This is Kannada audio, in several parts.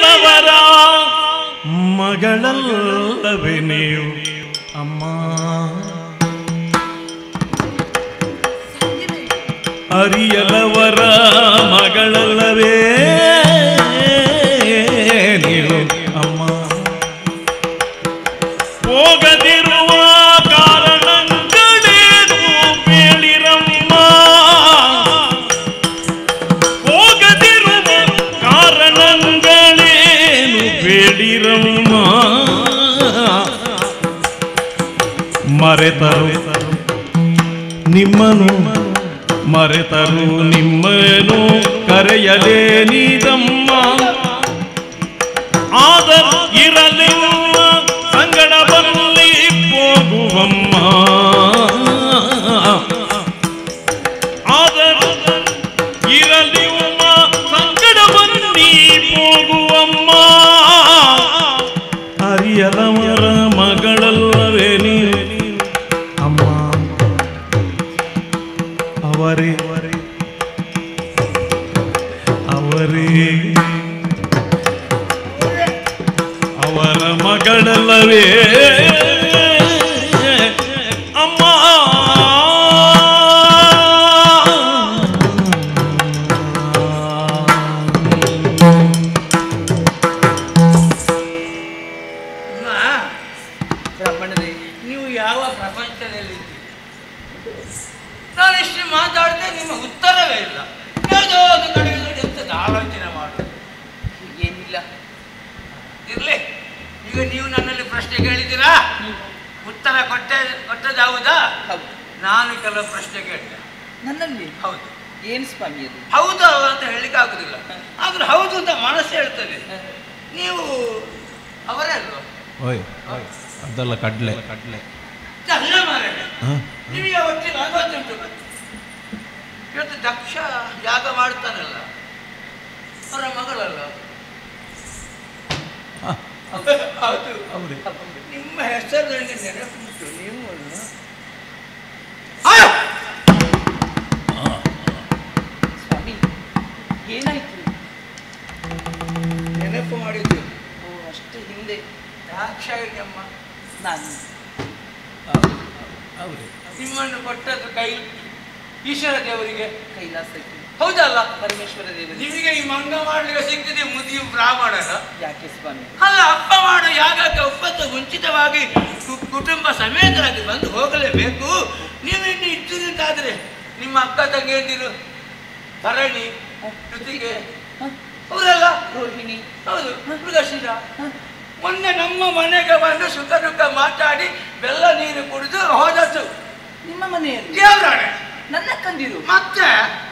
ಅರಿಯಲವರ ಮಗಳಲ್ಲವೇ ನೀವು ಅಮ್ಮ ಅರಿಯಲವರ ಮಗಳಲ್ಲವೇ ನೀವು ಅಮ್ಮ ಹೋಗದಿರುವ ಕಾರಣಗಳೇನು ಬೇಳಿರಮ್ಮ ಹೋಗದಿರುವ ಕಾರಣಗಳೇನು ಬೇಡಿರಮ್ಮ ಮರೆತರು ನಿಮ್ಮನು ಮರೆತರು ನಿಮ್ಮನು ಕರೆಯಲೇ ನೀದಮ್ಮ ಆದರೂ ಇರಲಿಲ್ಲ ಸಂಗಡ ಬರಲಿ ಹೋಗುವಮ್ಮ ಆದರೂ ಇರಲಿಲ್ಲ ಸಂಗಡ ಬನ್ನಿ ಹೋಗುವಮ್ಮ ಅರಿಯಲವರ ಮಗಳಲ್ಲವೇ ನೀನು ಅಮ್ಮ ಅವರೇ ಅವರೇ ಅವರ ಮಗಳಲ್ಲವೇ ಅಮ್ಮ ಬ್ರಾಹ್ಮಣರೇ ನೀವು ಯಾವ ಪ್ರಪಂಚದಲ್ಲಿ ನಾನು ಇಷ್ಟು ಮಾತಾಡಿದೆ ನಿಮ್ಮ ಉತ್ತರವೇ ಇಲ್ಲ ಯಾವುದೋ ಒಂದು ಕಡೆಗೆ ನೋಡಿ ಅಂತ ಆಲೋಚನೆ ಮಾಡು ಏನಿಲ್ಲ ಇರ್ಲಿ ಈಗ ನೀವು ನನ್ನಲ್ಲಿ ಪ್ರಶ್ನೆ ಕೇಳಿದ್ದೀರಾ ಉತ್ತರ ಕೊಟ್ಟೆ ಕೊಟ್ಟದಾವುದಾ ಹೌದು ನಾನು ಕೆಲವು ಪ್ರಶ್ನೆ ಕೇಳಿದೆ ನನ್ನಲ್ಲಿ ಹೌದು ಏನು ಸ್ವಾಮಿ ಅದು ಹೌದು ಅಂತ ಹೇಳಲಿಕ್ಕೆ ಆಗುದಿಲ್ಲ ಆದ್ರೆ ಹೌದು ಅಂತ ಮನಸ್ಸು ಹೇಳ್ತದೆ ನೀವು ಅವರೇ ಅಲ್ವಾ ಓಯ್ ಅದಲ್ಲ ಕಡ್ಲೆ ಕಡ್ಲೆ ಅಲ್ಲ ಮಾರಾಯ ನಿಮಗೆ ಒಟ್ಟಿಗೆ ಅನುಭವಿಸುಂಟು ಇವತ್ತು ದಕ್ಷ ಯಾಗ ಮಾಡ್ತಾನಲ್ಲ ಅವರ ಮಗಳಲ್ಲ ಹೌದು ನಿಮ್ಮ ಹೆಸರು ನನಗೆ ನೆನಪುಂಟು ನೀವು ಅಲ್ವಾ? ಆ! ಸ್ವಾಮಿ ಏನಾಯ್ತು ನೆನಪು ಮಾಡಿದ್ದು ಓ ಅಷ್ಟು ಹಿಂದೆ ದಾಕ್ಷಾಯಿಣಿಯಮ್ಮ ನಾನು ನಿಮ್ಮನ್ನು ಕೊಟ್ಟದ್ದು ಕೈ ಈಶ್ವರ ದೇವರಿಗೆ ಕೈಲಾಸಕ್ಕೆ ಹೌದಲ್ಲ ಪರಮೇಶ್ವರ ದೇವರಿಗೆ ನಿಮಗೆ ಈ ಮಂಗ ಮಾಡ್ಲಿಕ್ಕೆ ಸಿಕ್ಕಿದೆ ಮುದಿಯು ಬ್ರಾಹ್ಮಣನ ಯಾಕೆ ಸ್ವಾಮಿ ಅಲ್ಲ ಅಪ್ಪ ಮಾಡೋ ಯಾಗಕ್ಕೆ ಒಪ್ಪತ್ತು ಮುಂಚಿತವಾಗಿ ಕು- ಕುಟುಂಬ ಸಮೇತರಾಗಿ ಬಂದು ಹೋಗಲೇಬೇಕು ನೀವು ಇನ್ನು ಇದ್ದೀರಿ ಅಂತಾದ್ರೆ ನಿಮ್ಮ ಅಕ್ಕ ತಂಗಿಯಂದಿರು ಭರಣಿ ಜೊತೆಗೆ ಹ? ಅವರೆಲ್ಲ ರೋಹಿಣಿ ಹೌದು ಮೃಗಶಿರ ಹ? ಮೊನ್ನೆ ನಮ್ಮ ಮನೆಗೆ ಬಂದು ಸುಖ ದುಃಖ ಮಾತಾಡಿ ಬೆಲ್ಲ ನೀರು ಕುಡಿದು ಹೋದದ್ದು ನಿಮ್ಮ ಮನೆಯಲ್ಲಿ ದೇವರಾಣೆ ನನ್ನ ಕಂದಿರು ಮತ್ತೆ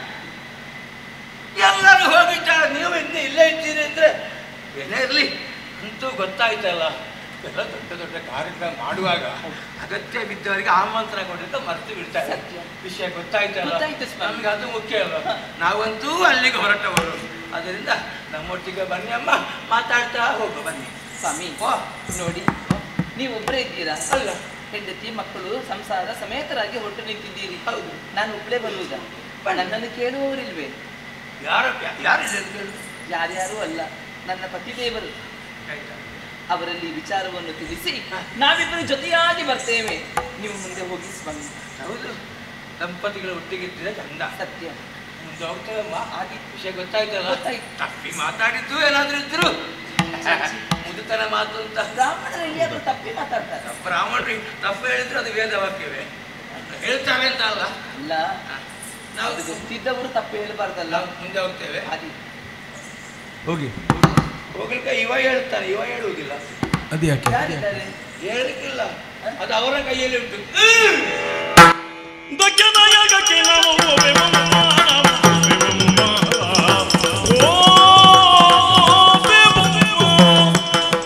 ಎಲ್ಲರೂ ಹೋಗಿದ್ದಾರೆ ನೀವು ಇನ್ನು ಇಲ್ಲೇ ಇದ್ದೀರಿ ಅಂದ್ರೆ ಏನೇ ಇರಲಿ ಅಂತೂ ಗೊತ್ತಾಯ್ತಲ್ಲ ಎಲ್ಲ ದೊಡ್ಡ ದೊಡ್ಡ ಕಾರ್ಯಕ್ರಮ ಮಾಡುವಾಗ ಅಗತ್ಯ ಬಿದ್ದವರಿಗೆ ಆಮಂತ್ರಣ ಕೊಡಲಿಕ್ಕೆ ಮರ್ತು ಬಿಡ್ತಾರೆ ಸತ್ಯ. ವಿಷಯ ಗೊತ್ತಾಯ್ತಲ್ಲ ಗೊತ್ತಾಯ್ತು ಸ್ವಾಮಿ. ನಮ್ಗೆ ಅದು ಮುಖ್ಯ ಅಲ್ಲ ನಾವಂತೂ ಅಲ್ಲಿಗೆ ಹೊರಟವರು ಅದರಿಂದ ನಮ್ಮೊಟ್ಟಿಗೆ ಬನ್ನಿ ಅಮ್ಮ ಮಾತಾಡ್ತಾ ಹೋಗು ಬನ್ನಿ ಸ್ವಾಮಿ ಓ ನೋಡಿ ನೀವೊಬ್ಬರೇ ಇದ್ದೀರಾ ಅಲ್ಲ ಹೆಂಡತಿ ಮಕ್ಕಳು ಸಂಸಾರ ಸಮೇತರಾಗಿ ಹೊರಟು ನಿಂತಿದ್ದೀರಿ ಹೌದು ನಾನು ಒಬ್ಬಳೇ ಬರುವುದಾ ನನ್ನನ್ನು ಕೇಳುವವರಿಲ್ವೇ ಯಾರು ಯಾರಿಲ್ಲ ಅಂತ ಹೇಳು ಯಾರ್ಯಾರೂ ಅಲ್ಲ ನನ್ನ ಪತಿದೇವರು ಆಯ್ತಾ ಅವರಲ್ಲಿ ವಿಚಾರವನ್ನು ತಿಳಿಸಿ ನಾವಿಬ್ಬರು ಜೊತೆಯಾಗಿ ಬರ್ತೇವೆ ನೀವು ಮುಂದೆ ಹೋಗಿ ಸ್ವಾಮಿ ಹೌದು ದಂಪತಿಗಳು ಒಟ್ಟಿಗಿದ್ರೆ ಚಂದ ಸತ್ಯ ಮುಂದೆ ಹೋಗ್ತೇವಮ್ಮ ಆಗಿ ವಿಷಯ ಗೊತ್ತಾಯ್ತಲ್ಲ ಗೊತ್ತಾಯ್ತು. ತಪ್ಪಿ ಮಾತಾಡಿದ್ದು ಏನಾದ್ರೂ ಇದ್ರು ಮುದುತನ ಮಾತು ಅಂತ ಬ್ರಾಹ್ಮಣರು ಎಲ್ಲಿಯಾದ್ರೂ ತಪ್ಪಿ ಮಾತಾಡ್ತಾರೆ ಬ್ರಾಹ್ಮಣರು ತಪ್ಪು ಹೇಳಿದ್ರು ಅದು ವೇದ ವಾಕ್ಯವೇ ಹೇಳ್ತಾರೆ ಅಂತ ಅಲ್ಲ ಅಲ್ಲ ನಾವು ಅದು ಗೊತ್ತಿದ್ದವರು ತಪ್ಪು ಹೇಳಬಾರ್ದಲ್ಲ ನಾವು ಮುಂದೆ ಹೋಗ್ತೇವೆ ಹಾಗೆ ಹೋಗಿ ಹೋಗ್ಲಿಕ್ಕೆ ಇವ ಹೇಳ್ತಾನೆ ಇವ ಹೇಳುವುದಿಲ್ಲ ಅದು ಯಾಕೆ ಯಾರಿದ್ದಾರೆ ಹೇಳಲಿಕ್ಕಿಲ್ಲ ಅದು ಅವರ ಕೈಯಲ್ಲಿ ಉಂಟು ದಕ್ಕನಾಯಕಕ್ಕೆ ನಾವು ಹೋವೆವಮ್ಮ, ಹೋವೆವಮ್ಮ. ಹೋವೆವಮ್ಮ.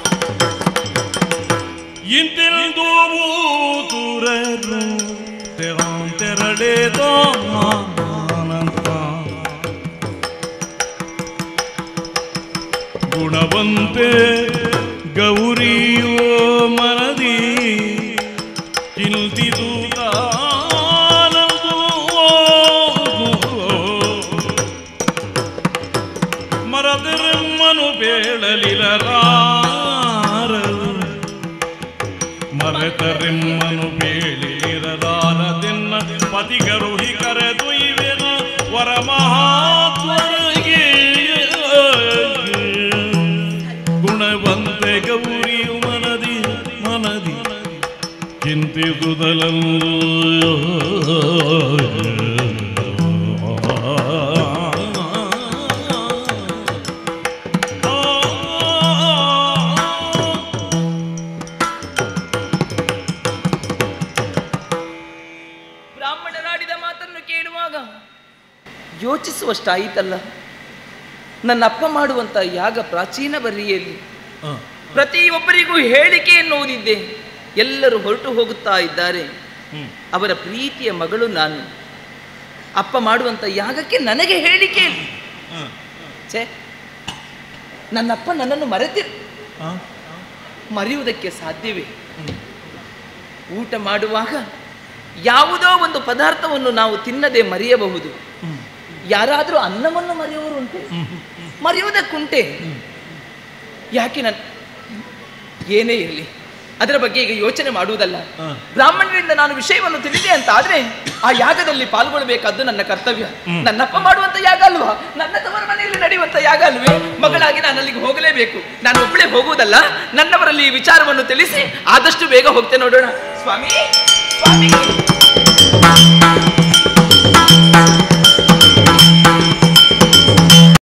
ಇಂತೆಂದು ದೂರರು ತೆರೆದ ಅನಂತ ಗುಣವಂತೆ ಗೌರಿಯೋ ಮನದಿ ಚಿಂತಿದು ತಾನದು ಮರದಿರಮ್ಮನು ಬೇಳಲಿರಲಾರದು ಮರೆತರೆಮ್ಮನು ಬೇಳಿರಲಾರದೆನ್ನ ಪತಿಗರುಹಿ ಕರೆದೊಯ್ವೆನ ವರ ಮಹಾತ್ಮರಿಗೆ ಗುಣವಂತೆ ಗೌರಿಯು ಮನದಿ ಮನದಿ ಚಿಂತಿಸುವುದಲ್ಲ ಬ್ರಾಹ್ಮಣರಾಡಿದ ಮಾತನ್ನು ಕೇಳುವಾಗ ಯೋಚಿಸುವಷ್ಟಾಯಿತಲ್ಲ ನನ್ನಪ್ಪ ಮಾಡುವಂತ ಯಾಗ ಪ್ರಾಚೀನ ಬರಿಯಲ್ಲಿ ಪ್ರತಿಯೊಬ್ಬರಿಗೂ ಹೇಳಿಕೆಯನ್ನು ಓದಿದ್ದೆ ಎಲ್ಲರೂ ಹೊರಟು ಹೋಗುತ್ತಾ ಇದ್ದಾರೆ ಅವರ ಪ್ರೀತಿಯ ಮಗಳು ನಾನು ಅಪ್ಪ ಮಾಡುವಂತ ಯಾಗಕ್ಕೆ ನನಗೆ ಹೇಳಿಕೆ ಇಲ್ಲ. ಛೇ ನನ್ನಪ್ಪ ನನ್ನನ್ನು ಮರೆತಿ ಮರೆಯುವುದಕ್ಕೆ ಸಾಧ್ಯವೇ ಊಟ ಮಾಡುವಾಗ ಯಾವುದೋ ಒಂದು ಪದಾರ್ಥವನ್ನು ನಾವು ತಿನ್ನದೆ ಮರೆಯಬಹುದು ಯಾರಾದರೂ ಅನ್ನವನ್ನು ಮರೆಯುವವರುಂಟೆ ಮರೆಯುವುದಕ್ಕುಂಟೆ ಯಾಕೆ ನನ್ನ ಏನೇ ಇರಲಿ ಅದರ ಬಗ್ಗೆ ಈಗ ಯೋಚನೆ ಮಾಡುವುದಲ್ಲ ಬ್ರಾಹ್ಮಣರಿಂದ ನಾನು ವಿಷಯವನ್ನು ತಿಳಿದೆ ಅಂತ ಆದ್ರೆ ಆ ಯಾಗದಲ್ಲಿ ಪಾಲ್ಗೊಳ್ಬೇಕಾದ್ದು ನನ್ನ ಕರ್ತವ್ಯ ನನ್ನಪ್ಪ ಮಾಡುವಂತ ಯಾಗ ಅಲ್ವಾ ನನ್ನ ತವರ ಮನೆಯಲ್ಲಿ ನಡೆಯುವಂತ ಯಾಗ ಅಲ್ವೇ ಮಗಳಾಗಿ ನಾನು ಅಲ್ಲಿಗೆ ಹೋಗಲೇಬೇಕು ನಾನು ಒಬ್ಬಳೇ ಹೋಗುವುದಲ್ಲ ನನ್ನವರಲ್ಲಿ ಈ ವಿಚಾರವನ್ನು ತಿಳಿಸಿ ಆದಷ್ಟು ಬೇಗ ಹೋಗ್ತೇನೆ ನೋಡೋಣ ಸ್ವಾಮಿ ಸ್ವಾಮಿ